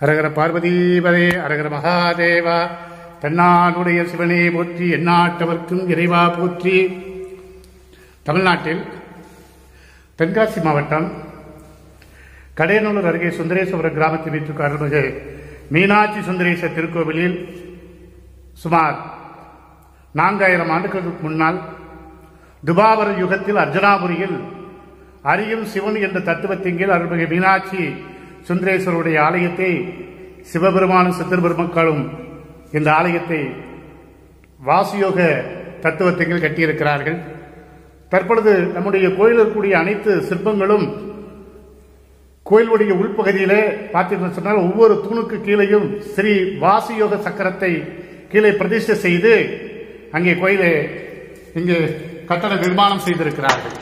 அரகர பார்வதீபதே அரகர மகாதேவா தென்னாடுடைய சிவனே போற்றி எந்நாட்டவர்க்கும் இறைவா போற்றி தமிழ்நாட்டில் தென்காசி மாவட்டம் கடையநல்லூர் அருகே சுந்தரேஸ்வரர் கிராமத்தில் வீட்டுக்கு அருள்மிகு மீனாட்சி சுந்தரேசர் திருக்கோவிலில் சுமார் நான்காயிரம் ஆண்டுகளுக்கு முன்னால் துபாவர யுகத்தில் அர்ஜுனாபுரியில் அறியும் சிவன் என்ற தத்துவத்தின் கீழ் அருள்மிகு மீனாட்சி சுந்தரேஸ்வருடைய ஆலயத்தை சிவபெருமானும் சித்தர் பெருமக்களும் இந்த ஆலயத்தை வாசியோக தத்துவத்தின் கீழ் கட்டியிருக்கிறார்கள் தற்பொழுது நம்முடைய கோயிலில் இருக்கக்கூடிய அனைத்து சிற்பங்களும் கோயிலுடைய உள்பகுதியிலே பார்த்தீங்கன்னு சொன்னால் ஒவ்வொரு தூணுக்கு கீழேயும் ஸ்ரீ வாசியோக சக்கரத்தை கீழே பிரதிஷ்டை செய்து அங்கே கோயிலை இங்கு கட்டட நிர்மாணம் செய்திருக்கிறார்கள்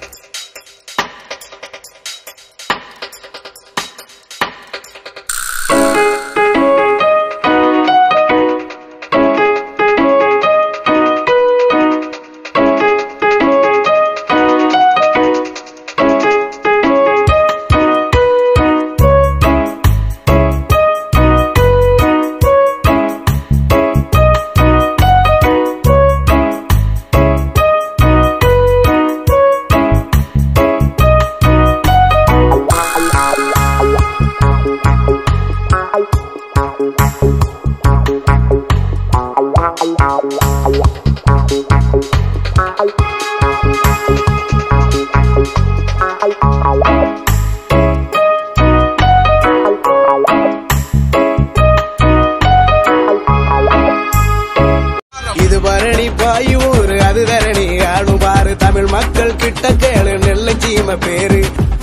இது பரணி பாயூர் அது தரணி ஆளும் பாரு தமிழ் மக்கள் கிட்ட கேளு நெல்ல சீம பேரு